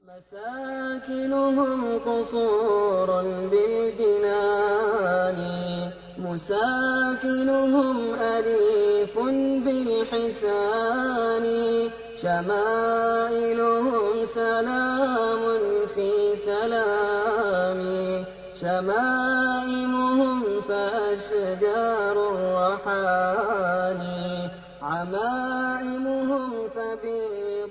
مساكنهم قصور بالجنان مساكنهم أليف بالحسان شمائلهم سلام في سلام شمائمهم فأشجار الرحان عمائمهم فبيض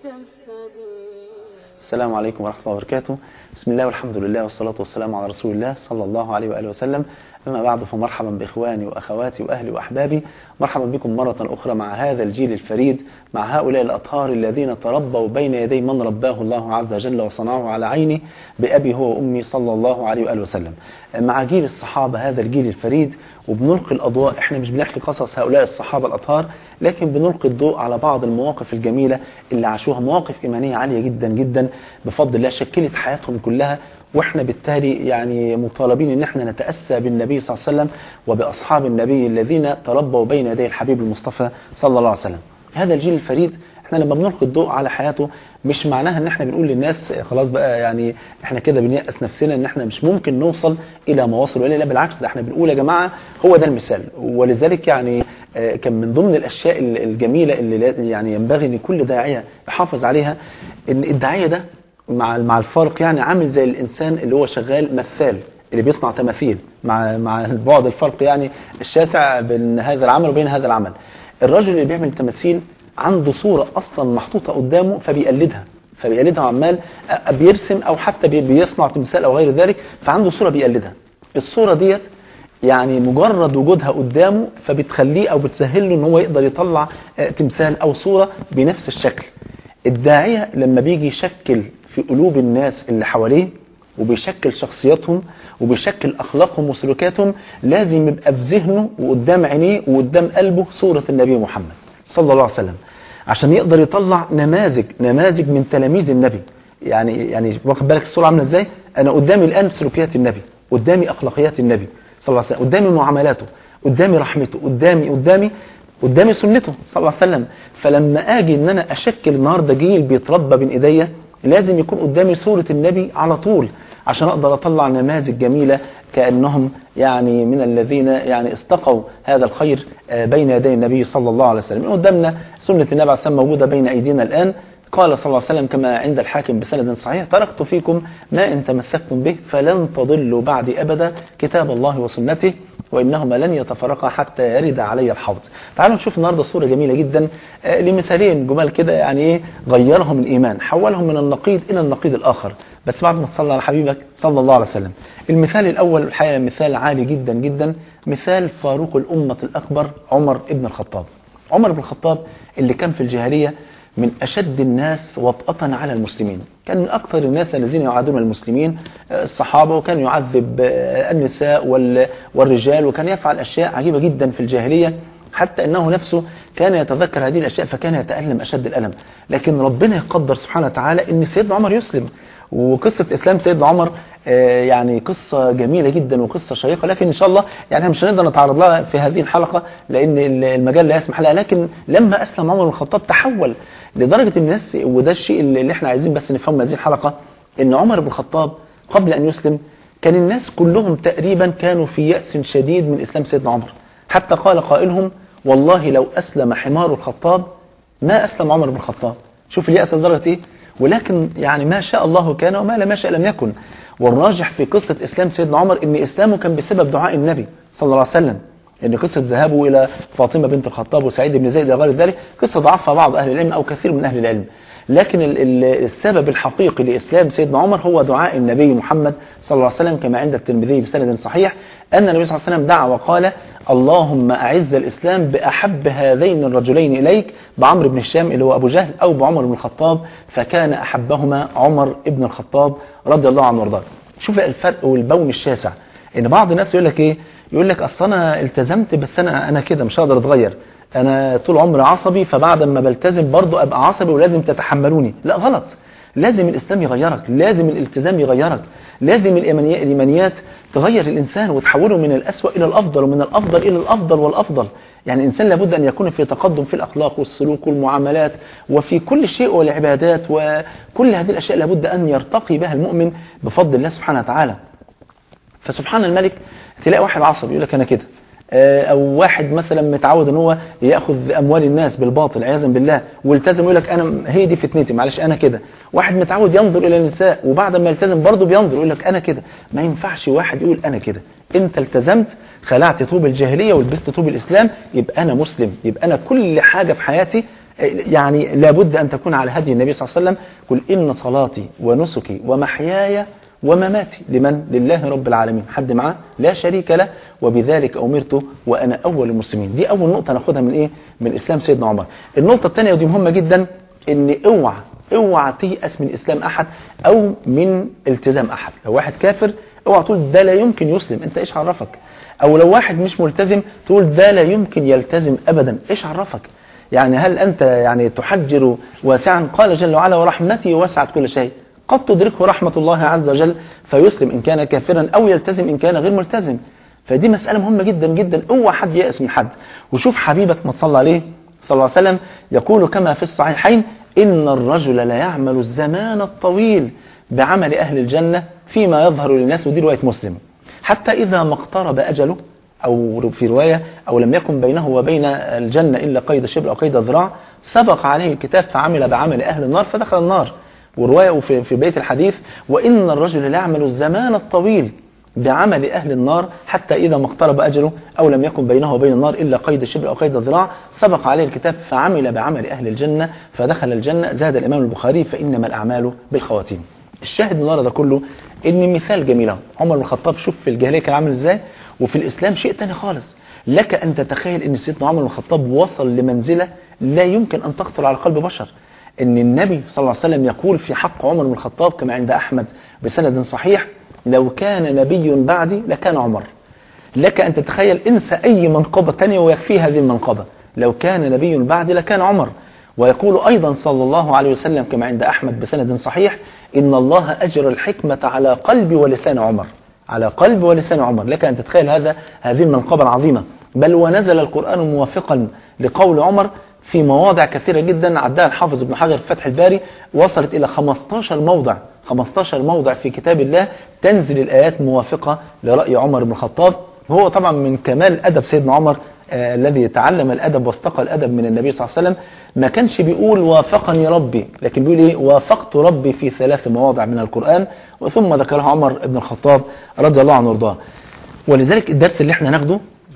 كالسديد السلام عليكم ورحمة الله وبركاته بسم الله والحمد لله والصلاة والسلام على رسول الله صلى الله عليه وآله وسلم أما بعد فمرحبا بإخواني وأخواتي وأهلي وأحبابي مرحبا بكم مرة أخرى مع هذا الجيل الفريد مع هؤلاء الأطهار الذين تربوا بين يدي من رباه الله عز وجل وصنعه على عينه بأبي هو وأمي صلى الله عليه وآله وسلم مع جيل الصحابة هذا الجيل الفريد وبنلقي الأضواء احنا مش بنحكي قصص هؤلاء الصحابة الأطهار لكن بنلقي الضوء على بعض المواقف الجميلة اللي عاشوها مواقف إيمانية عالية جدا جدا بفضل الله شكلت حياتهم كلها واحنا بالتالي يعني مطالبين ان احنا نتأسى بالنبي صلى الله عليه وسلم وبأصحاب النبي الذين تربوا بين يدي الحبيب المصطفى صلى الله عليه وسلم هذا الجيل الفريد احنا لما بنلقي الضوء على حياته مش معناها ان احنا بنقول للناس خلاص بقى يعني احنا كده بنيأس نفسنا ان احنا مش ممكن نوصل الى ما وصلوا اليه لا بالعكس ده احنا بنقول يا جماعه هو ده المثال ولذلك يعني كان من ضمن الاشياء الجميله اللي يعني ينبغي ان كل داعيه يحافظ عليها ان الداعيه ده مع مع الفرق يعني عامل زي الانسان اللي هو شغال مثال اللي بيصنع تماثيل مع مع بعد الفرق يعني الشاسع بين هذا العمل وبين هذا العمل الرجل اللي بيعمل تماثيل عنده صورة أصلا محطوطة قدامه فبيقلدها فبيقلدها عمال بيرسم أو حتى بيصنع تمثال أو غير ذلك فعنده صورة بيقلدها الصورة ديت يعني مجرد وجودها قدامه فبتخليه أو بتسهل له ان هو يقدر يطلع تمثال أو صورة بنفس الشكل الداعية لما بيجي يشكل في قلوب الناس اللي حواليه وبيشكل شخصياتهم وبيشكل أخلاقهم وسلوكاتهم لازم يبقى في ذهنه وقدام عينيه وقدام قلبه صورة النبي محمد صلى الله عليه وسلم عشان يقدر يطلع نماذج نماذج من تلاميذ النبي يعني يعني واخد بالك الصورة عاملة ازاي انا قدامي الآن سلوكيات النبي قدامي أخلاقيات النبي صلى الله عليه وسلم قدامي معاملاته قدامي رحمته قدامي قدامي قدامي سنته صلى الله عليه وسلم فلما اجي ان انا اشكل النهارده جيل بيتربى بين ايديا لازم يكون قدامي صورة النبي على طول عشان اقدر اطلع نماذج جميلة كأنهم يعني من الذين يعني استقوا هذا الخير بين يدي النبي صلى الله عليه وسلم قدامنا سنة النبي عليه السلام موجودة بين أيدينا الآن قال صلى الله عليه وسلم كما عند الحاكم بسند صحيح تركت فيكم ما إن تمسكتم به فلن تضلوا بعد أبدا كتاب الله وسنته وإنهما لن يتفرقا حتى يرد علي الحوض تعالوا نشوف النهاردة صورة جميلة جدا لمثالين جمال كده يعني إيه غيرهم الإيمان حولهم من النقيض إلى النقيض الآخر بس بعد ما تصلى على حبيبك صلى الله عليه وسلم المثال الأول الحقيقة مثال عالي جدا جدا مثال فاروق الأمة الأكبر عمر ابن الخطاب عمر بن الخطاب اللي كان في الجاهلية من أشد الناس وطأة على المسلمين كان من أكثر الناس الذين يعادون المسلمين الصحابة وكان يعذب النساء والرجال وكان يفعل أشياء عجيبة جدا في الجاهلية حتى أنه نفسه كان يتذكر هذه الأشياء فكان يتألم أشد الألم لكن ربنا يقدر سبحانه وتعالى أن سيدنا عمر يسلم وقصة إسلام سيدنا عمر يعني قصة جميلة جدا وقصة شيقة لكن إن شاء الله يعني مش هنقدر نتعرض لها في هذه الحلقة لأن المجال لا يسمح لها لكن لما أسلم عمر بن الخطاب تحول لدرجة الناس وده الشيء اللي احنا عايزين بس نفهمه هذه الحلقة إن عمر بن الخطاب قبل أن يسلم كان الناس كلهم تقريبا كانوا في يأس شديد من إسلام سيدنا عمر حتى قال قائلهم والله لو أسلم حمار الخطاب ما أسلم عمر بن الخطاب شوف اليأس لدرجة إيه ولكن يعني ما شاء الله كان وما لم يشاء لم يكن والراجح في قصة إسلام سيدنا عمر إن إسلامه كان بسبب دعاء النبي صلى الله عليه وسلم إن قصة ذهابه إلى فاطمة بنت الخطاب وسعيد بن زيد غير ذلك قصة ضعفها بعض أهل العلم أو كثير من أهل العلم لكن السبب الحقيقي لإسلام سيدنا عمر هو دعاء النبي محمد صلى الله عليه وسلم كما عند الترمذي بسند صحيح أن النبي صلى الله عليه وسلم دعا وقال اللهم أعز الإسلام بأحب هذين الرجلين إليك بعمر بن الشام اللي هو أبو جهل أو بعمر بن الخطاب فكان أحبهما عمر بن الخطاب رضي الله عنه وارضاه شوف الفرق والبون الشاسع إن بعض الناس يقول لك إيه يقول لك أصل أنا التزمت بس أنا أنا كده مش هقدر أتغير أنا طول عمري عصبي فبعد ما بلتزم برضه أبقى عصبي ولازم تتحملوني لا غلط لازم الإسلام يغيرك لازم الالتزام يغيرك لازم الإيمانيات الإيمانيات تغير الإنسان وتحوله من الأسوأ إلى الأفضل ومن الأفضل إلى الأفضل والأفضل يعني الإنسان لابد أن يكون في تقدم في الأخلاق والسلوك والمعاملات وفي كل شيء والعبادات وكل هذه الأشياء لابد أن يرتقي بها المؤمن بفضل الله سبحانه وتعالى فسبحان الملك تلاقي واحد عصبي يقول لك أنا كده او واحد مثلا متعود ان هو ياخذ اموال الناس بالباطل عياذا بالله والتزم يقول لك انا هي دي فتنتي معلش انا كده واحد متعود ينظر الى النساء وبعد ما يلتزم برضه بينظر يقول لك انا كده ما ينفعش واحد يقول انا كده انت التزمت خلعت طوب الجاهليه ولبست طوب الاسلام يبقى انا مسلم يبقى انا كل حاجه في حياتي يعني لابد ان تكون على هدي النبي صلى الله عليه وسلم قل ان صلاتي ونسكي ومحياي ومماتي لمن لله رب العالمين حد معاه لا شريك له وبذلك أمرت وأنا أول المسلمين دي أول نقطة ناخدها من إيه من إسلام سيدنا عمر النقطة الثانية ودي مهمة جدا إن اوعى اوعى تيأس من إسلام أحد أو من التزام أحد لو واحد كافر اوعى تقول ده لا يمكن يسلم أنت إيش عرفك أو لو واحد مش ملتزم تقول ده لا يمكن يلتزم أبدا إيش عرفك يعني هل أنت يعني تحجر واسعا قال جل وعلا ورحمتي وسعت كل شيء قد تدركه رحمة الله عز وجل فيسلم إن كان كافرا أو يلتزم إن كان غير ملتزم فدي مسألة مهمة جدا جدا اوعى حد يأس من حد وشوف حبيبك ما صلى عليه صلى الله عليه وسلم يقول كما في الصحيحين إن الرجل لا يعمل الزمان الطويل بعمل أهل الجنة فيما يظهر للناس ودي رواية مسلم حتى إذا ما اقترب أجله أو في رواية أو لم يكن بينه وبين الجنة إلا قيد شبر أو قيد ذراع سبق عليه الكتاب فعمل بعمل أهل النار فدخل النار ورواية في, في بيت الحديث وإن الرجل لا يعمل الزمان الطويل بعمل أهل النار حتى إذا ما اقترب أجله أو لم يكن بينه وبين النار إلا قيد الشبر أو قيد الذراع سبق عليه الكتاب فعمل بعمل أهل الجنة فدخل الجنة زاد الإمام البخاري فإنما الأعمال بالخواتيم الشاهد النهارده ده كله إن مثال جميل عمر بن الخطاب شوف في الجاهلية كان عامل إزاي وفي الإسلام شيء تاني خالص لك أن تتخيل أن سيدنا عمر بن الخطاب وصل لمنزلة لا يمكن أن تخطر على قلب بشر ان النبي صلى الله عليه وسلم يقول في حق عمر بن الخطاب كما عند أحمد بسند صحيح لو كان نبي بعدي لكان عمر لك أن تتخيل انسى أي منقبة تانية ويكفي هذه المنقبة لو كان نبي بعدي لكان عمر ويقول أيضا صلى الله عليه وسلم كما عند أحمد بسند صحيح إن الله أجر الحكمة على قلب ولسان عمر على قلب ولسان عمر لك أن تتخيل هذا هذه المنقبة العظيمة بل ونزل القرآن موافقا لقول عمر في مواضع كثيرة جدا عدها الحافظ ابن حجر في فتح الباري وصلت إلى 15 موضع 15 موضع في كتاب الله تنزل الآيات موافقة لرأي عمر بن الخطاب هو طبعا من كمال أدب سيدنا عمر آه الذي تعلم الأدب واستقى الأدب من النبي صلى الله عليه وسلم ما كانش بيقول وافقني ربي لكن بيقول إيه وافقت ربي في ثلاث مواضع من القرآن وثم ذكرها عمر بن الخطاب رضي الله عنه وارضاه ولذلك الدرس اللي احنا ناخده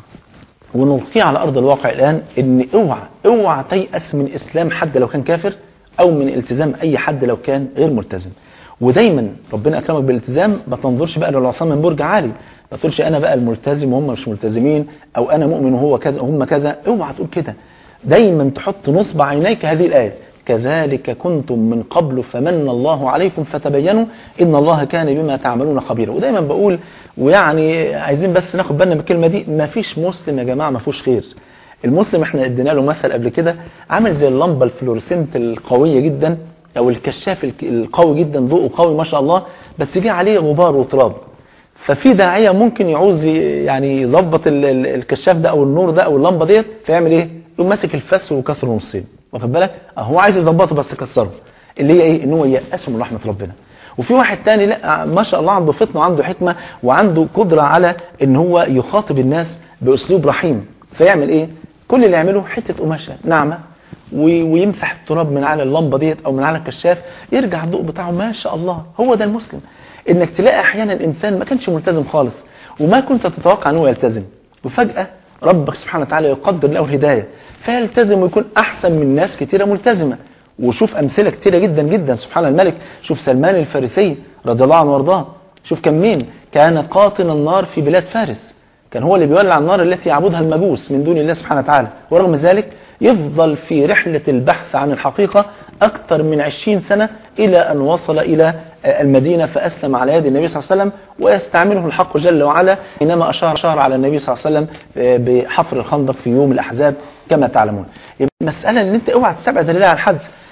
ونلقيه على أرض الواقع الآن إن اوعى اوعى تيأس من إسلام حد لو كان كافر أو من التزام أي حد لو كان غير ملتزم ودايما ربنا أكرمك بالالتزام ما تنظرش بقى للعصام من برج عالي ما تقولش أنا بقى الملتزم وهم مش ملتزمين أو أنا مؤمن وهو كذا وهم كذا اوعى تقول كده دايما تحط نصب عينيك هذه الآية كذلك كنتم من قبل فمن الله عليكم فتبينوا إن الله كان بما تعملون خبيرا ودايما بقول ويعني عايزين بس ناخد بالنا من الكلمة دي ما فيش مسلم يا جماعة ما فيهوش خير المسلم احنا ادينا له مثل قبل كده عامل زي اللمبة الفلورسنت القوية جدا او الكشاف القوي جدا ضوءه قوي ما شاء الله بس جه عليه غبار وتراب ففي داعية ممكن يعوز يعني يظبط الكشاف ده او النور ده او اللمبة ديت فيعمل ايه يقوم ماسك الفس وكسره نصين واخد بالك هو عايز يظبطه بس كسره اللي هي ايه ان هو يأسه من رحمة ربنا وفي واحد تاني لا ما شاء الله عنده فطنه وعنده حكمة وعنده قدرة على ان هو يخاطب الناس باسلوب رحيم فيعمل ايه كل اللي يعمله حتة قماشة ناعمة ويمسح التراب من على اللمبة ديت او من على الكشاف يرجع الضوء بتاعه ما شاء الله هو ده المسلم انك تلاقي احيانا انسان ما كانش ملتزم خالص وما كنت تتوقع انه يلتزم وفجأة ربك سبحانه وتعالى يقدر له الهداية فيلتزم ويكون احسن من ناس كتيرة ملتزمة وشوف أمثلة كتيرة جدا جدا سبحان الملك شوف سلمان الفارسي رضي الله عنه وارضاه شوف كان مين كان قاطن النار في بلاد فارس كان هو اللي بيولع النار التي يعبدها المجوس من دون الله سبحانه وتعالى ورغم ذلك يفضل في رحلة البحث عن الحقيقة أكثر من عشرين سنة إلى أن وصل إلى المدينة فأسلم على يد النبي صلى الله عليه وسلم ويستعمله الحق جل وعلا حينما أشار شهر على النبي صلى الله عليه وسلم بحفر الخندق في يوم الأحزاب كما تعلمون مسألة أن أنت اوعى تستبعد الله عن حد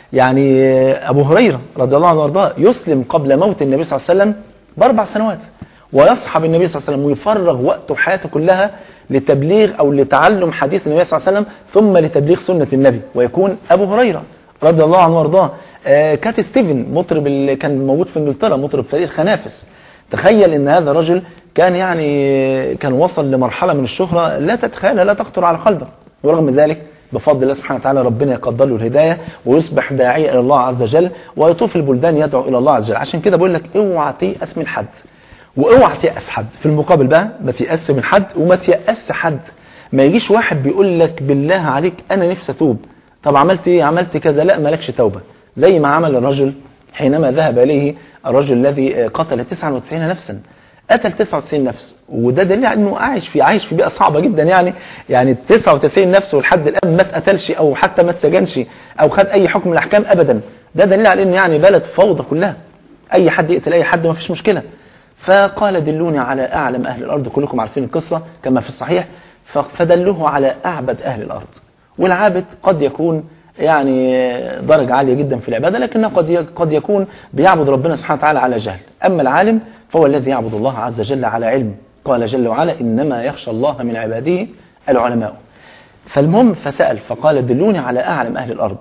يعني ابو هريره رضي الله عنه وارضاه يسلم قبل موت النبي صلى الله عليه وسلم باربع سنوات ويصحب النبي صلى الله عليه وسلم ويفرغ وقته حياته كلها لتبليغ او لتعلم حديث النبي صلى الله عليه وسلم ثم لتبليغ سنه النبي ويكون ابو هريره رضي الله عنه وارضاه آه كات ستيفن مطرب اللي كان موجود في انجلترا مطرب فريق خنافس تخيل ان هذا الرجل كان يعني كان وصل لمرحله من الشهره لا تتخيلها لا تخطر على قلبك ورغم ذلك بفضل الله سبحانه وتعالى ربنا يقدر له الهدايه ويصبح داعيه الى الله عز وجل ويطوف البلدان يدعو الى الله عز وجل عشان كده بقول لك اوعى تيأس من حد واوعى تيأس حد في المقابل بقى ما تيأس من حد وما تيأس حد ما يجيش واحد بيقول لك بالله عليك انا نفسي اتوب طب عملت ايه عملت كذا لا مالكش توبه زي ما عمل الرجل حينما ذهب اليه الرجل الذي قتل 99 نفسا قتل 99 نفس وده دليل على انه عايش في عايش في بيئه صعبه جدا يعني يعني 99 نفس ولحد الان ما اتقتلش او حتى ما اتسجنش او خد اي حكم من الاحكام ابدا ده دليل على انه يعني بلد فوضى كلها اي حد يقتل اي حد ما فيش مشكله فقال دلوني على اعلم اهل الارض كلكم عارفين القصه كما في الصحيح فدلوه على اعبد اهل الارض والعابد قد يكون يعني درجة عالية جدا في العبادة لكنه قد قد يكون بيعبد ربنا سبحانه وتعالى على جهل أما العالم فهو الذي يعبد الله عز وجل على علم قال جل وعلا إنما يخشى الله من عباده العلماء فالمهم فسأل فقال دلوني على أعلم أهل الأرض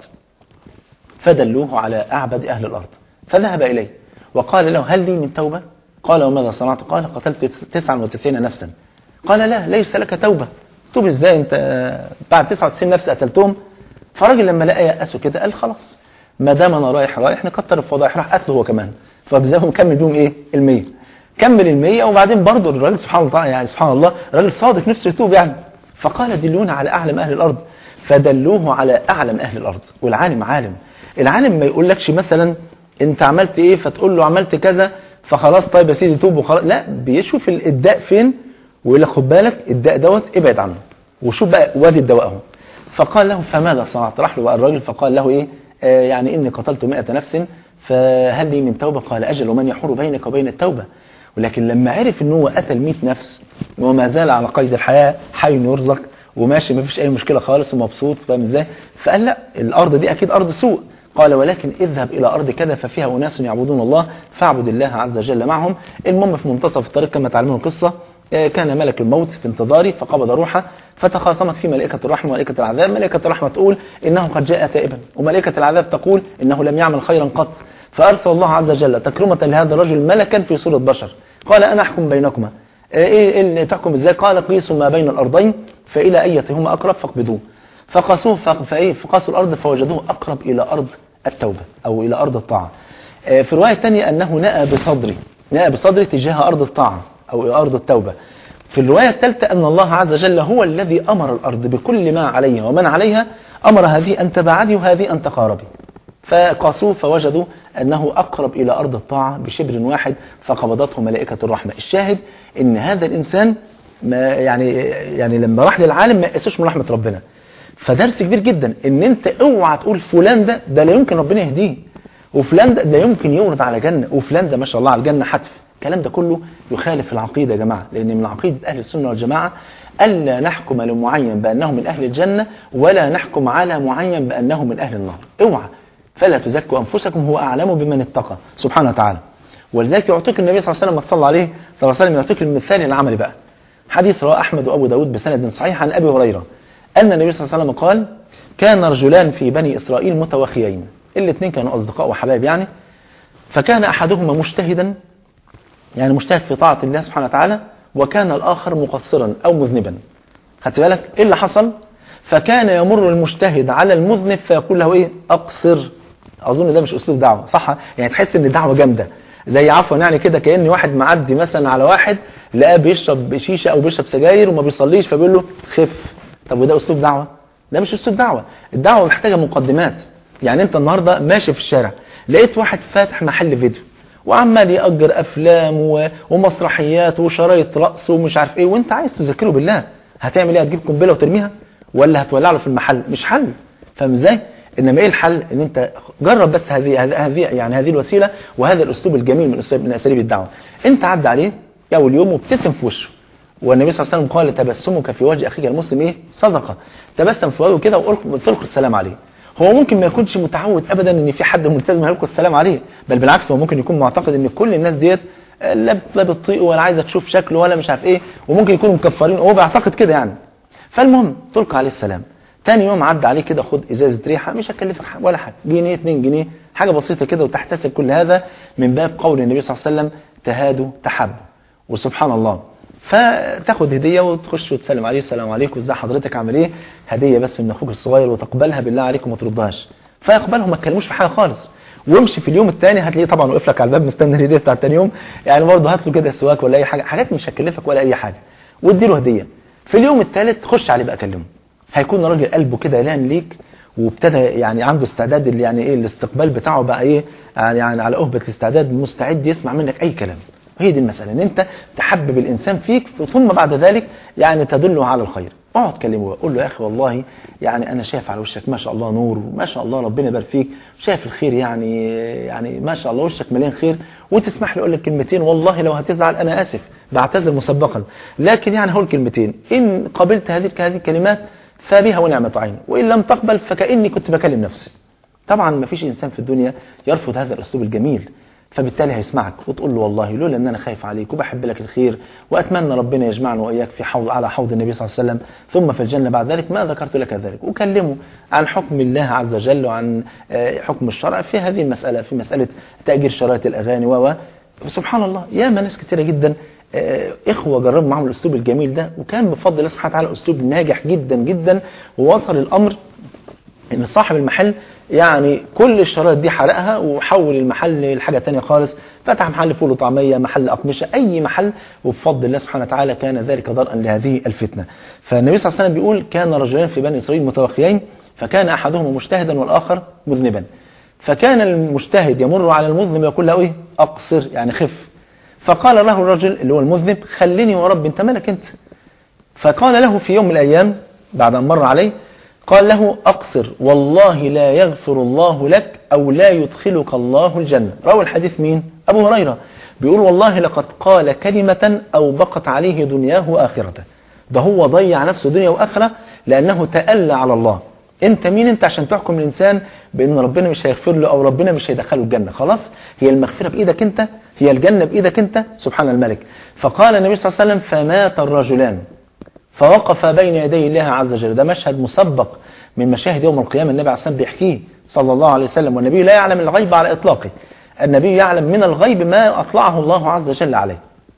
فدلوه على أعبد أهل الأرض فذهب إليه وقال له هل لي من توبة قال وماذا صنعت قال قتلت 99 نفسا قال لا ليس لك توبة توب ازاي انت بعد 99 نفس قتلتهم فالراجل لما لقى يأسه كده قال خلاص ما دام انا رايح رايح نكتر الفضائح راح قتله هو كمان فبزاهم كمل بيهم ايه ال100 كمل ال100 وبعدين برضه الراجل سبحان الله يعني سبحان الله راجل صادق نفسه يتوب يعني فقال دلونا على اعلم اهل الارض فدلوه على اعلم اهل الارض والعالم عالم العالم ما يقولكش مثلا انت عملت ايه فتقول له عملت كذا فخلاص طيب يا سيدي توب وخلاص لا بيشوف الداء فين ويقول لك خد بالك الداء دوت ابعد عنه وشوف بقى وادي الدواء اهو فقال له فماذا صنعت راح له بقى الراجل فقال له ايه آه يعني اني قتلت 100 نفس فهل لي من توبه قال اجل ومن يحول بينك وبين التوبه ولكن لما عرف ان هو قتل 100 نفس وما زال على قيد الحياه حي يرزق وماشي ما فيش اي مشكله خالص ومبسوط فاهم ازاي فقال لا الارض دي اكيد ارض سوء قال ولكن اذهب الى ارض كذا ففيها اناس يعبدون الله فاعبد الله عز وجل معهم المهم في منتصف الطريق كما تعلمون القصه كان ملك الموت في انتظاري فقبض روحه فتخاصمت في ملائكة الرحمة وملائكة العذاب ملائكة الرحمة تقول إنه قد جاء تائبا وملائكة العذاب تقول إنه لم يعمل خيرا قط فأرسل الله عز وجل تكرمة لهذا الرجل ملكا في صورة بشر قال أنا أحكم بينكما إيه اللي تحكم إزاي قال قيسوا ما بين الأرضين فإلى أيتهما أقرب فاقبضوه فقاسوه فإيه فقاسوا الأرض فوجدوه أقرب إلى أرض التوبة أو إلى أرض الطاعة في رواية ثانية أنه نأى بصدري نأى بصدري تجاه أرض الطاعة أو أرض التوبة في الرواية الثالثة أن الله عز وجل هو الذي أمر الأرض بكل ما عليها ومن عليها أمر هذه أن تبعدي وهذه أن تقاربي فقاسوه فوجدوا أنه أقرب إلى أرض الطاعة بشبر واحد فقبضته ملائكة الرحمة الشاهد أن هذا الإنسان ما يعني يعني لما راح للعالم ما يقسوش من رحمة ربنا فدرس كبير جدا ان انت اوعى تقول فلان ده ده لا يمكن ربنا يهديه وفلان ده, ده يمكن يورد على جنة وفلان ده ما شاء الله على الجنة حتف الكلام ده كله يخالف العقيدة يا جماعة لأن من عقيدة أهل السنة والجماعة ألا نحكم لمعين بأنه من أهل الجنة ولا نحكم على معين بأنه من أهل النار اوعى فلا تزكوا أنفسكم هو أعلم بمن اتقى سبحانه وتعالى ولذلك يعطيك النبي صلى الله عليه وسلم صلى عليه صلى الله عليه وسلم يعطيك المثال العملي بقى حديث رواه أحمد وأبو داود بسند صحيح عن أبي هريرة أن النبي صلى الله عليه وسلم قال كان رجلان في بني إسرائيل متوخيين الاثنين كانوا أصدقاء وحبايب يعني فكان أحدهما مجتهدا يعني مجتهد في طاعة الله سبحانه وتعالى وكان الآخر مقصرا أو مذنبا خدت بالك إيه اللي حصل فكان يمر المجتهد على المذنب فيقول له إيه أقصر أظن ده مش أسلوب دعوة صح يعني تحس إن الدعوة جامدة زي عفوا يعني كده كأن واحد معدي مثلا على واحد لقاه بيشرب شيشة أو بيشرب سجاير وما بيصليش فبيقول له خف طب وده أسلوب دعوة ده مش أسلوب دعوة الدعوة محتاجة مقدمات يعني أنت النهاردة ماشي في الشارع لقيت واحد فاتح محل فيديو وعمال يأجر أفلام و... ومسرحيات وشرايط رقص ومش عارف إيه وأنت عايز تذكره بالله هتعمل إيه هتجيب قنبلة وترميها ولا هتولع له في المحل مش حل فاهم إزاي إنما إيه الحل إن أنت جرب بس هذه هذه يعني هذه الوسيلة وهذا الأسلوب الجميل من أساليب من أساليب الدعوة أنت عدى عليه أول يوم وابتسم في وشه والنبي صلى الله عليه وسلم قال تبسمك في وجه أخيك المسلم إيه صدقة تبسم في وجهه كده وتلقي السلام عليه هو ممكن ما يكونش متعود ابدا ان في حد ملتزم هيلقي السلام عليه بل بالعكس هو ممكن يكون معتقد ان كل الناس ديت لا لا بتطيقه ولا عايزه تشوف شكله ولا مش عارف ايه وممكن يكونوا مكفرين هو بيعتقد كده يعني فالمهم تلقى عليه السلام تاني يوم عدى عليه كده خد ازازه ريحه مش هتكلفك حاجة ولا حاجه جنيه 2 جنيه حاجه بسيطه كده وتحتسب كل هذا من باب قول النبي صلى الله عليه وسلم تهادوا تحبوا وسبحان الله فتاخد هديه وتخش وتسلم عليه السلام عليكم ازي حضرتك عامل ايه هديه بس من اخوك الصغير وتقبلها بالله عليكم وما تردهاش فيقبلهم ما تكلموش في حاجه خالص وامشي في اليوم الثاني هتلاقيه طبعا واقف لك على الباب مستني الهديه بتاعت ثاني يوم يعني برضه هات له كده سواك ولا اي حاجه حاجات مش هتكلفك ولا اي حاجه وادي له هديه في اليوم الثالث خش عليه بقى كلمه هيكون راجل قلبه كده لان ليك وابتدى يعني عنده استعداد اللي يعني ايه الاستقبال بتاعه بقى ايه يعني على اهبه الاستعداد مستعد يسمع منك اي كلام هي دي المساله ان انت تحبب الانسان فيك ثم بعد ذلك يعني تدله على الخير اقعد كلمه بقى قول له يا اخي والله يعني انا شايف على وشك ما شاء الله نور وما شاء الله ربنا يبارك فيك شايف الخير يعني يعني ما شاء الله وشك مليان خير وتسمح لي اقول لك كلمتين والله لو هتزعل انا اسف بعتذر مسبقا لكن يعني هقول كلمتين ان قبلت هذه هذه الكلمات فبها ونعمة عين وإن لم تقبل فكأني كنت بكلم نفسي طبعا ما فيش إنسان في الدنيا يرفض هذا الأسلوب الجميل فبالتالي هيسمعك وتقول له والله لولا ان انا خايف عليك وبحب لك الخير واتمنى ربنا يجمعنا واياك في حوض على حوض النبي صلى الله عليه وسلم ثم في الجنه بعد ذلك ما ذكرت لك ذلك وكلمه عن حكم الله عز وجل وعن حكم الشرع في هذه المساله في مساله تاجير شرايط الاغاني و سبحان الله ياما ناس كثيره جدا إخوة جربوا معهم الأسلوب الجميل ده وكان بفضل الله سبحانه وتعالى أسلوب ناجح جدا جدا ووصل الأمر إن صاحب المحل يعني كل الشرايط دي حرقها وحول المحل لحاجة تانية خالص فتح محل فول وطعمية محل أقمشة أي محل وبفضل الله سبحانه وتعالى كان ذلك ضرءا لهذه الفتنة فالنبي صلى الله عليه وسلم بيقول كان رجلان في بني إسرائيل متوخيين فكان أحدهما مجتهدا والآخر مذنبا فكان المجتهد يمر على المذنب يقول له إيه أقصر يعني خف فقال له الرجل اللي هو المذنب خليني ورب انت مالك انت فقال له في يوم من الأيام بعد أن مر عليه قال له أقصر والله لا يغفر الله لك أو لا يدخلك الله الجنة روى الحديث مين؟ أبو هريرة بيقول والله لقد قال كلمة أو بقت عليه دنياه وآخرته ده هو ضيع نفسه دنيا وآخرة لأنه تألى على الله انت مين انت عشان تحكم الانسان بان ربنا مش هيغفر له او ربنا مش هيدخله الجنه خلاص هي المغفره بايدك انت هي الجنه بايدك انت سبحان الملك فقال النبي صلى الله عليه وسلم فمات الرجلان فوقف بين يدي الله عز وجل ده مشهد مسبق من مشاهد يوم القيامه النبي عليه الصلاه والسلام بيحكيه صلى الله عليه وسلم والنبي لا يعلم الغيب على اطلاقه النبي يعلم من الغيب ما اطلعه الله عز وجل عليه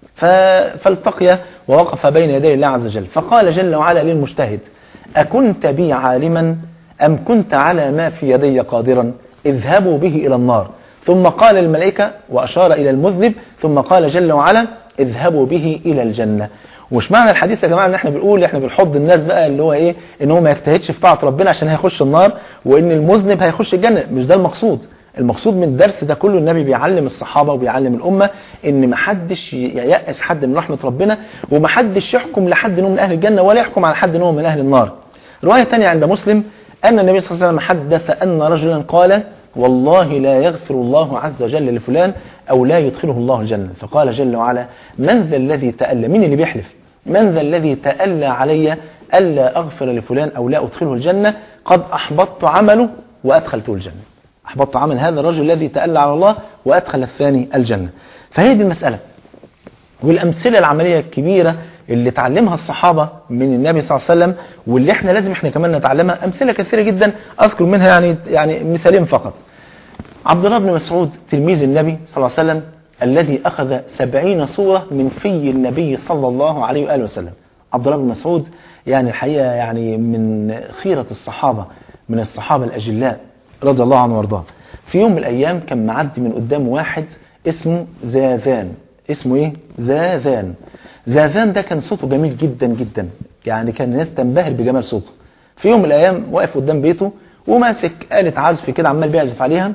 فالتقي ووقف بين يدي الله عز وجل فقال جل وعلا للمجتهد أكنت بي عالما أم كنت على ما في يدي قادرا اذهبوا به إلى النار ثم قال الملائكة وأشار إلى المذنب ثم قال جل وعلا اذهبوا به إلى الجنة ومش معنى الحديث يا جماعة ان احنا بنقول احنا بنحض الناس بقى اللي هو ايه ان هو ما يجتهدش في طاعة ربنا عشان هيخش النار وان المذنب هيخش الجنة مش ده المقصود المقصود من الدرس ده كله النبي بيعلم الصحابة وبيعلم الأمة ان ما حدش ييأس حد من رحمة ربنا وما حدش يحكم لحد انه من أهل الجنة ولا يحكم على حد انه من أهل النار رواية تانية عند مسلم أن النبي صلى الله عليه وسلم حدث أن رجلا قال والله لا يغفر الله عز وجل لفلان أو لا يدخله الله الجنة فقال جل وعلا من ذا الذي تألى مين اللي بيحلف من ذا الذي تألى علي ألا أغفر لفلان أو لا أدخله الجنة قد أحبطت عمله وأدخلته الجنة أحبطت عمل هذا الرجل الذي تألى على الله وأدخل الثاني الجنة فهي دي المسألة والأمثلة العملية الكبيرة اللي تعلمها الصحابة من النبي صلى الله عليه وسلم واللي احنا لازم احنا كمان نتعلمها أمثلة كثيرة جدا أذكر منها يعني يعني مثالين فقط عبد الله بن مسعود تلميذ النبي صلى الله عليه وسلم الذي أخذ سبعين صورة من في النبي صلى الله عليه وآله وسلم عبد الله بن مسعود يعني الحقيقة يعني من خيرة الصحابة من الصحابة الأجلاء رضي الله عنه وارضاه في يوم من الأيام كان معدي من قدام واحد اسمه زاذان اسمه ايه زاذان زاذان ده كان صوته جميل جدا جدا يعني كان الناس تنبهر بجمال صوته في يوم من الايام واقف قدام بيته وماسك آلة عزف كده عمال بيعزف عليها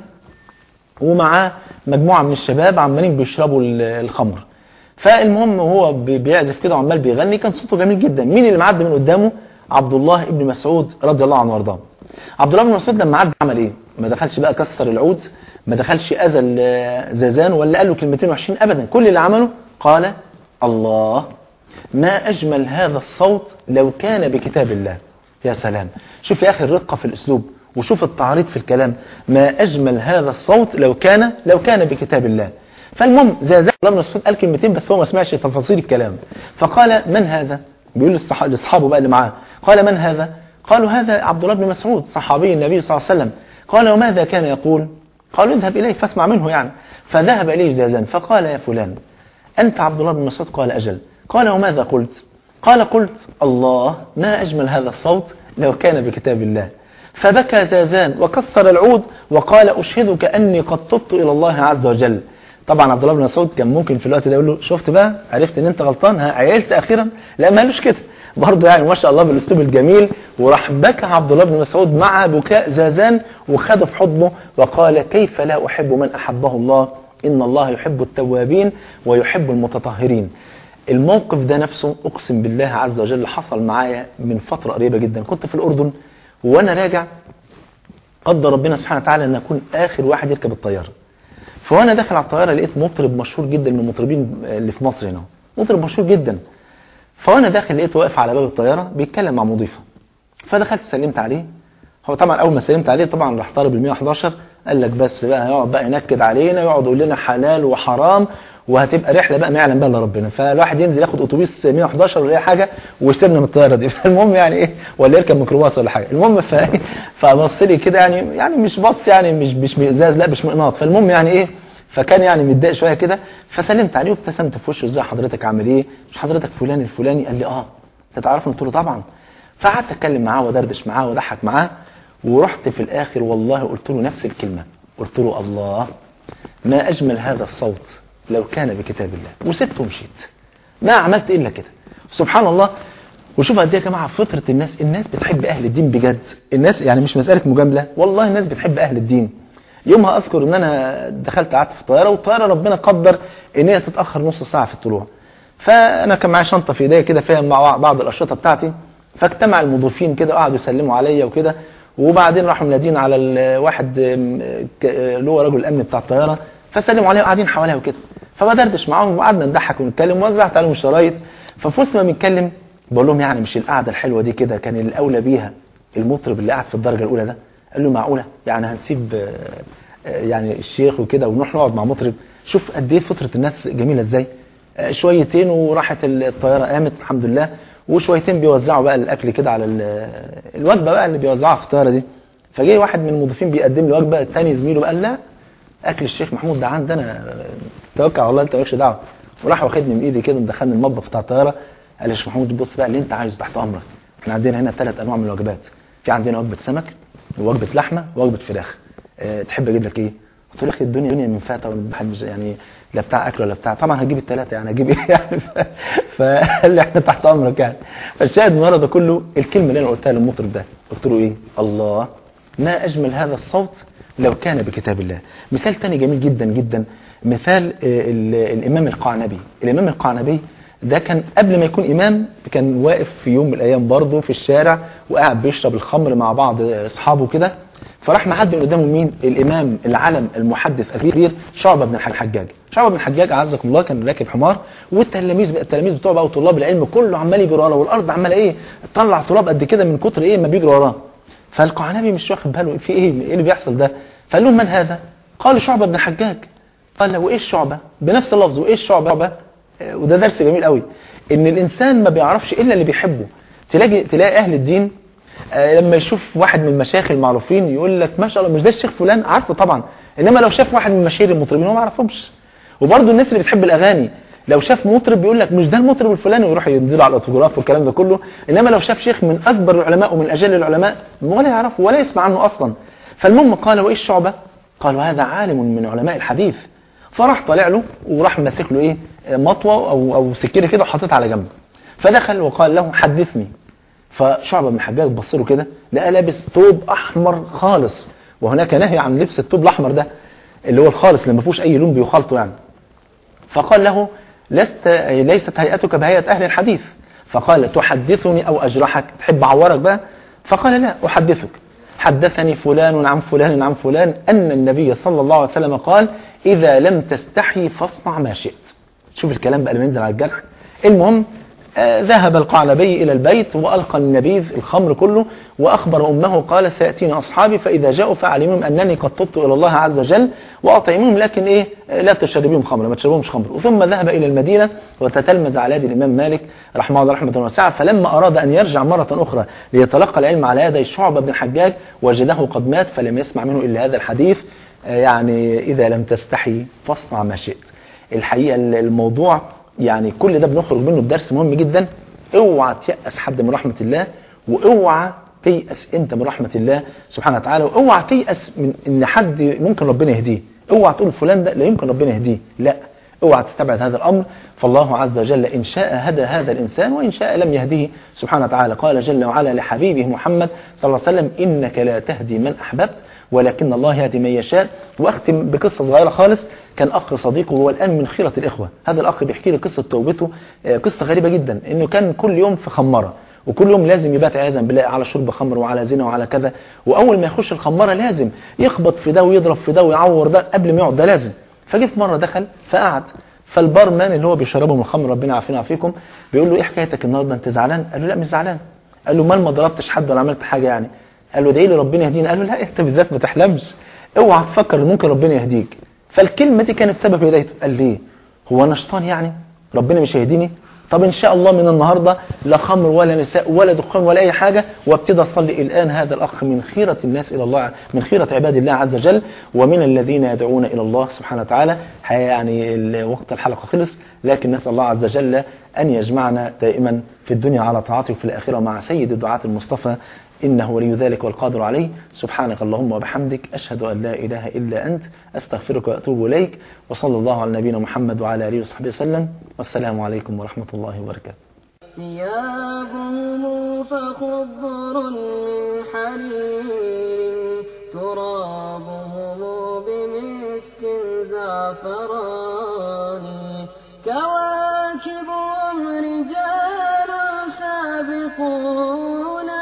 ومعاه مجموعة من الشباب عمالين بيشربوا الخمر فالمهم هو بيعزف كده وعمال بيغني كان صوته جميل جدا مين اللي معدي من قدامه عبد الله ابن مسعود رضي الله عنه وارضاه عبد الله بن مسعود لما عدى عمل ايه ما دخلش بقى كسر العود ما دخلش اذى زازان ولا قال له كلمتين وحشين ابدا كل اللي عمله قال الله ما اجمل هذا الصوت لو كان بكتاب الله يا سلام شوف يا اخي الرقه في الاسلوب وشوف التعريض في الكلام ما أجمل هذا الصوت لو كان لو كان بكتاب الله فالمهم زي زي الله بن مسعود قال كلمتين بس هو ما سمعش تفاصيل الكلام فقال من هذا بيقول للصح- لاصحابه بقى اللي معاه قال من هذا قالوا هذا عبد الله بن مسعود صحابي النبي صلى الله عليه وسلم قال وماذا كان يقول قالوا اذهب إليه فاسمع منه يعني فذهب إليه زازان فقال يا فلان أنت عبد الله بن مسعود قال أجل قال وماذا قلت قال قلت الله ما أجمل هذا الصوت لو كان بكتاب الله فبكى زازان وكسر العود وقال أشهدك أني قد تبت إلى الله عز وجل طبعا عبد الله بن مسعود كان ممكن في الوقت ده يقول له شفت بقى عرفت ان انت غلطان ها عيلت اخيرا لا ما قالوش كده برضه يعني ما شاء الله بالاسلوب الجميل وراح بكى عبد الله بن مسعود مع بكاء زازان وخده في حضنه وقال كيف لا احب من احبه الله ان الله يحب التوابين ويحب المتطهرين الموقف ده نفسه اقسم بالله عز وجل حصل معايا من فتره قريبه جدا كنت في الاردن وانا راجع قدر ربنا سبحانه وتعالى ان اكون اخر واحد يركب الطياره فوانا داخل على الطياره لقيت مطرب مشهور جدا من المطربين اللي في مصر هنا مطرب مشهور جدا فوانا داخل لقيته واقف على باب الطياره بيتكلم مع مضيفه فدخلت سلمت عليه هو طبعا اول ما سلمت عليه طبعا راح طالب ال 111 قال لك بس بقى هيقعد بقى ينكد علينا يقعد يقول لنا حلال وحرام وهتبقى رحله بقى ما يعلم بها الا ربنا فالواحد ينزل ياخد اتوبيس 111 ولا اي حاجه ويسيبنا من الطياره دي فالمهم يعني ايه ولا يركب ميكروباص ولا حاجه المهم ف فبص لي كده يعني يعني مش بص يعني مش مش ازاز لا مش مقناط فالمهم يعني ايه فكان يعني متضايق شويه كده فسلمت عليه وابتسمت في وشه ازاي حضرتك عامل ايه مش حضرتك فلان الفلاني قال لي اه انت تعرفني قلت له طبعا فقعدت اتكلم معاه ودردش معاه واضحك معاه ورحت في الاخر والله قلت له نفس الكلمه قلت له الله ما اجمل هذا الصوت لو كان بكتاب الله وسبته ومشيت ما عملت الا كده سبحان الله وشوف قد ايه يا جماعه فطره الناس الناس بتحب اهل الدين بجد الناس يعني مش مساله مجامله والله الناس بتحب اهل الدين يومها اذكر ان انا دخلت قعدت في الطياره والطياره ربنا قدر ان هي تتاخر نص ساعه في الطلوع فانا كان معايا شنطه في ايديا كده فيها مع بعض الاشرطه بتاعتي فاجتمع المضيفين كده وقعدوا يسلموا عليا وكده وبعدين راحوا منادين على الواحد اللي هو رجل الامن بتاع الطياره فسلموا عليه وقاعدين حواليا وكده فبدردش معاهم وقعدنا نضحك ونتكلم ووزعت عليهم الشرايط ففي وسط ما بنتكلم بقول لهم يعني مش القعده الحلوه دي كده كان الاولى بيها المطرب اللي قاعد في الدرجه الاولى ده قال له معقوله يعني هنسيب يعني الشيخ وكده ونروح نقعد مع مطرب شوف قد ايه فطره الناس جميله ازاي شويتين وراحت الطياره قامت الحمد لله وشويتين بيوزعوا بقى الاكل كده على الوجبه بقى اللي بيوزعوها في الطياره دي فجاي واحد من المضيفين بيقدم لي وجبه الثاني زميله قال لا اكل الشيخ محمود ده عندنا توكل على الله انت مالكش دعوه وراح واخدني من ايدي كده ودخلني المطبخ بتاع الطياره قال لي يا شيخ محمود بص بقى اللي انت عايزه تحت امرك احنا عندنا هنا ثلاث انواع من الوجبات في عندنا وجبه سمك ووجبه لحمه ووجبه فراخ أه تحب اجيب لك ايه قلت له يا اخي الدنيا دنيا من فاتة يعني لا بتاع اكل ولا بتاع طبعا هجيب الثلاثه يعني هجيب ايه يعني فقال لي احنا تحت امرك يعني فالشاهد من ده كله الكلمه اللي انا قلتها للمطرب ده قلت له ايه الله ما اجمل هذا الصوت لو كان بكتاب الله مثال تاني جميل جدا جدا مثال الامام القعنبي الامام القعنبي ده كان قبل ما يكون امام كان واقف في يوم من الايام برضه في الشارع وقاعد بيشرب الخمر مع بعض اصحابه كده فراح معدي من قدامه مين الامام العلم المحدث الكبير شعبه بن الحجاج شعبه بن الحجاج اعزكم الله كان راكب حمار والتلاميذ التلاميذ بتوعه بقى وطلاب العلم كله عمال يجري وراه والارض عماله ايه تطلع تراب قد كده من كتر ايه ما بيجري وراه فالقعنبي مش واخد باله في ايه ايه اللي بيحصل ده فقال لهم من هذا قالوا شعبه بن الحجاج قال له وايه الشعبه بنفس اللفظ وايه الشعبه وده درس جميل قوي ان الانسان ما بيعرفش الا اللي بيحبه تلاقي تلاقي اهل الدين آه لما يشوف واحد من المشايخ المعروفين يقول لك ما شاء الله مش ده الشيخ فلان عارفه طبعا انما لو شاف واحد من مشاهير المطربين هو ما يعرفهمش وبرده الناس اللي بتحب الاغاني لو شاف مطرب بيقول لك مش ده المطرب الفلاني ويروح ينزلوا على الاوتوجراف والكلام ده كله انما لو شاف شيخ من اكبر العلماء ومن اجل العلماء ولا يعرفه ولا يسمع عنه اصلا فالمهم قال وايه الشعبه قالوا هذا عالم من علماء الحديث فراح طالع له وراح ماسك له ايه مطوه او او سكينه كده وحاططها على جنب فدخل وقال له حدثني فشعبة بن الحجاج بص له كده لقى لابس ثوب احمر خالص وهناك نهي عن لبس الثوب الاحمر ده اللي هو الخالص اللي ما فيهوش اي لون بيخالطه يعني فقال له لست ليست هيئتك بهيئه اهل الحديث فقال تحدثني او اجرحك تحب اعورك بقى فقال لا احدثك حدثني فلان عن فلان عن فلان ان النبي صلى الله عليه وسلم قال اذا لم تستحي فاصنع ما شئت شوف الكلام بقى اللي بينزل على الجرح المهم آه، ذهب القعنبي إلى البيت وألقى النبيذ الخمر كله وأخبر أمه قال سيأتيني أصحابي فإذا جاءوا فعلمهم أنني قد تبت إلى الله عز وجل وأطعمهم لكن إيه آه، لا تشربهم خمر ما تشربهمش خمر ثم ذهب إلى المدينة وتتلمذ على يد الإمام مالك رحمه الله رحمة واسعة فلما أراد أن يرجع مرة أخرى ليتلقى العلم على يدي شعبة بن الحجاج وجده قد مات فلم يسمع منه إلا هذا الحديث آه، يعني إذا لم تستحي فاصنع ما شئت الحقيقة الموضوع يعني كل ده بنخرج منه بدرس مهم جدا اوعى تيأس حد من رحمة الله واوعى تيأس انت من رحمة الله سبحانه وتعالى واوعى تيأس من ان حد ممكن ربنا يهديه اوعى تقول فلان ده لا يمكن ربنا يهديه لا اوعى تستبعد هذا الامر فالله عز وجل ان شاء هدى هذا الانسان وان شاء لم يهديه سبحانه وتعالى قال جل وعلا لحبيبه محمد صلى الله عليه وسلم انك لا تهدي من احببت ولكن الله يهدي من يشاء واختم بقصه صغيره خالص كان اخ صديقه وهو الان من خيره الاخوه هذا الاخ بيحكي لي قصه توبته آه، قصه غريبه جدا انه كان كل يوم في خمره وكل يوم لازم يبات عياذا بالله على شرب خمر وعلى زنا وعلى كذا واول ما يخش الخماره لازم يخبط في ده ويضرب في ده ويعور ده قبل ما يقعد ده لازم فجه في مره دخل فقعد فالبارمان اللي هو بيشربه من الخمر ربنا يعافينا ويعافيكم بيقول له ايه حكايتك النهارده انت زعلان قال له لا مش زعلان قال له مال ما ضربتش حد ولا عملت حاجه يعني قال له ادعي لي ربنا يهديني قال له لا انت بالذات ما تحلمش اوعى تفكر ان ممكن ربنا يهديك فالكلمه دي كانت سبب هدايته قال ليه هو انا شيطان يعني ربنا مش هيهديني طب ان شاء الله من النهارده لا خمر ولا نساء ولا دخان ولا اي حاجه وابتدى اصلي الان هذا الاخ من خيره الناس الى الله من خيره عباد الله عز وجل ومن الذين يدعون الى الله سبحانه وتعالى حقيقة يعني ال- وقت الحلقه خلص لكن نسال الله عز وجل ان يجمعنا دائما في الدنيا على طاعته وفي الاخره مع سيد الدعاة المصطفى إنه ولي ذلك والقادر عليه سبحانك اللهم وبحمدك أشهد أن لا إله إلا أنت أستغفرك وأتوب إليك وصلى الله على نبينا محمد وعلى آله وصحبه وسلم والسلام عليكم ورحمة الله وبركاته ثيابهم فخضر من حرير ترابهم بمسك زعفران كواكبهم رجال سابقون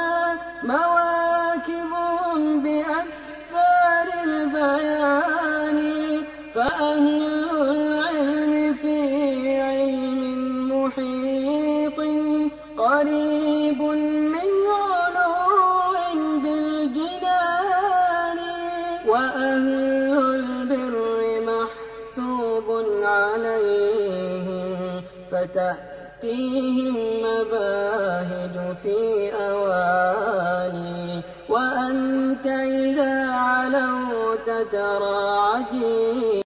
مواكبهم بأسفار البيان فأهل العلم في علم محيط قريب من علو بالجنان وأهل البر محسوب عليهم فتأتيهم مباهج في أواني وأنت إذا علوت ترى عجيبا